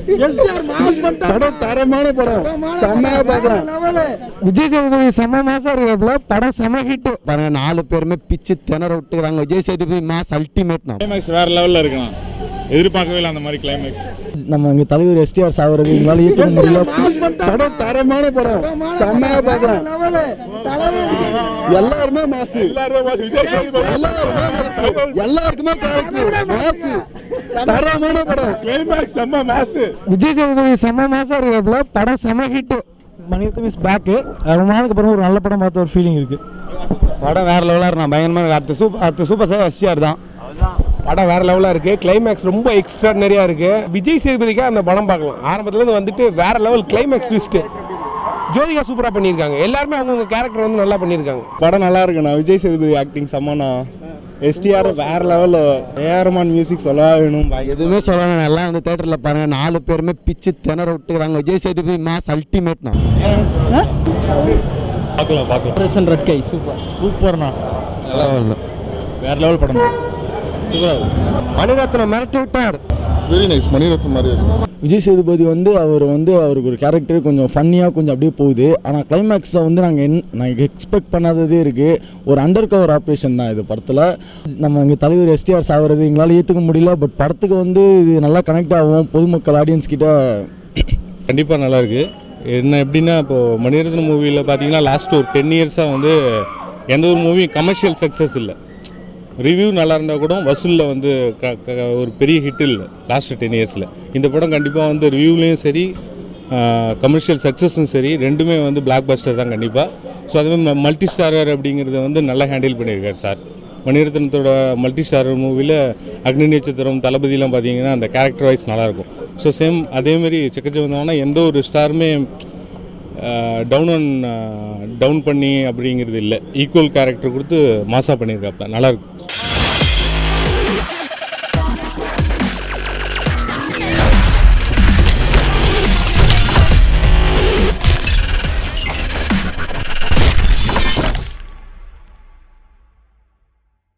படம் தரமான படம் செம்மையா பார்க்கலாம் விஜய் சேதுபதி செம்ம மாசம் இருக்காப்புல படம் செம்ம ஹிட் பாருங்க நாலு பேருமே பிச்சு திணற விட்டுக்கிறாங்க விஜய் சேதுபதி மாஸ் அல்டிமேட் நான் கிளைமேக்ஸ் வேற லெவல்ல இருக்கலாம் எதிர்பார்க்கவே இல்லை அந்த மாதிரி கிளைமேக்ஸ் நம்ம இங்கே தலைவர் எஸ்டிஆர் சாகுறது எங்களால் ஏற்றுக்க முடியல படம் தரமான படம் செம்மையா பார்க்கலாம் எல்லாருமே மாசு எல்லாருமே மாசு எல்லாருக்குமே கேரக்டர் மாசு தரமான படம் கிளைமேக்ஸ் செம்ம மேஸ் விஜய் சேதுபதி செம்ம மாசம் இருக்காப்புல படம் செம்ம ஹிட் மணிரத்னம் இஸ் பேக்கு ரொம்ப நாளுக்கு அப்புறம் ஒரு நல்ல படம் பார்த்த ஒரு ஃபீலிங் இருக்குது படம் வேற லெவலாக இருக்கும் பயங்கரமாக அடுத்த சூப்பர் அடுத்த சூப்பர் சார் எஸ்டிஆர் தான் படம் வேற லெவலாக இருக்கு கிளைமேக்ஸ் ரொம்ப எக்ஸ்ட்ராடனரியாக இருக்கு விஜய் சேதுபதிக்கா அந்த படம் பார்க்கலாம் ஆரம்பத்துலேருந்து வந்துட்டு வேற லெவல் கிளைமேக்ஸ் ட்விஸ்ட்டு ஜோதிகா சூப்பராக பண்ணியிருக்காங்க எல்லாருமே அவங்கவுங்க கேரக்டர் வந்து நல்லா பண்ணியிருக்காங்க படம் நல்லா இருக்குண்ணா விஜய் சேதுபதி ஆக்டிங் செம்மண்ணா எஸ்டிஆர் வேற லெவலில் ஏஆர்மான் மியூசிக் சொல்லவா வேணும் எதுவுமே சொல்லணும் எல்லாம் வந்து தேட்டரில் பாருங்க நாலு பேருமே பிச்சு திணற விட்டுக்கிறாங்க விஜய் சேதுபதி மாஸ் அல்டிமேட் நான் பார்க்கலாம் பார்க்கலாம் ரெட் கை சூப்பர் சூப்பர்ண்ணா வேற லெவல் படம் மணிரத்னம் மிரட்டி விட்டார் வெரி நைஸ் மணிரத்னம் மாதிரி இருக்கு விஜய் சேதுபதி வந்து அவர் வந்து அவருக்கு ஒரு கேரக்டர் கொஞ்சம் ஃபன்னியாக கொஞ்சம் அப்படியே போகுது ஆனால் கிளைமேக்ஸில் வந்து நாங்கள் என் நாங்கள் எக்ஸ்பெக்ட் பண்ணாததே இருக்குது ஒரு அண்டர் கவர் ஆப்ரேஷன் தான் இது படத்தில் நம்ம இங்கே தலைவர் எஸ்டிஆர் சாகுறது எங்களால் ஏற்றுக்க முடியல பட் படத்துக்கு வந்து இது நல்லா கனெக்ட் ஆகும் பொதுமக்கள் ஆடியன்ஸ் கிட்ட கண்டிப்பாக நல்லா இருக்கு என்ன எப்படின்னா இப்போ மணிரத்னம் மூவியில் பார்த்தீங்கன்னா லாஸ்ட் ஒரு டென் இயர்ஸாக வந்து எந்த ஒரு மூவியும் கமர்ஷியல் சக்ஸஸ் இல்லை ரிவ்யூ நல்லா இருந்தால் கூட வசூலில் வந்து க க ஒரு பெரிய ஹிட் இல்லை லாஸ்ட் டென் இயர்ஸில் இந்த படம் கண்டிப்பாக வந்து ரிவ்யூலேயும் சரி கமர்ஷியல் சக்ஸஸும் சரி ரெண்டுமே வந்து பிளாக் பஸ்டர் தான் கண்டிப்பாக ஸோ அதுமாதிரி மல்டி ஸ்டாரர் அப்படிங்கிறத வந்து நல்லா ஹேண்டில் பண்ணியிருக்காரு சார் மணிரத்னத்தோட மல்டி ஸ்டாரர் மூவியில் அக்னி நட்சத்திரம் தளபதிலாம் பார்த்தீங்கன்னா அந்த கேரக்டர் வைஸ் நல்லாயிருக்கும் ஸோ சேம் அதேமாரி செக்கச்ச வந்தாங்கன்னா எந்த ஒரு ஸ்டாருமே டவுன் ஆன் டவுன் பண்ணி அப்படிங்கிறது இல்லை ஈக்குவல் கேரக்டர் கொடுத்து மாசா பண்ணியிருக்காப்ல நல்லாயிருக்கு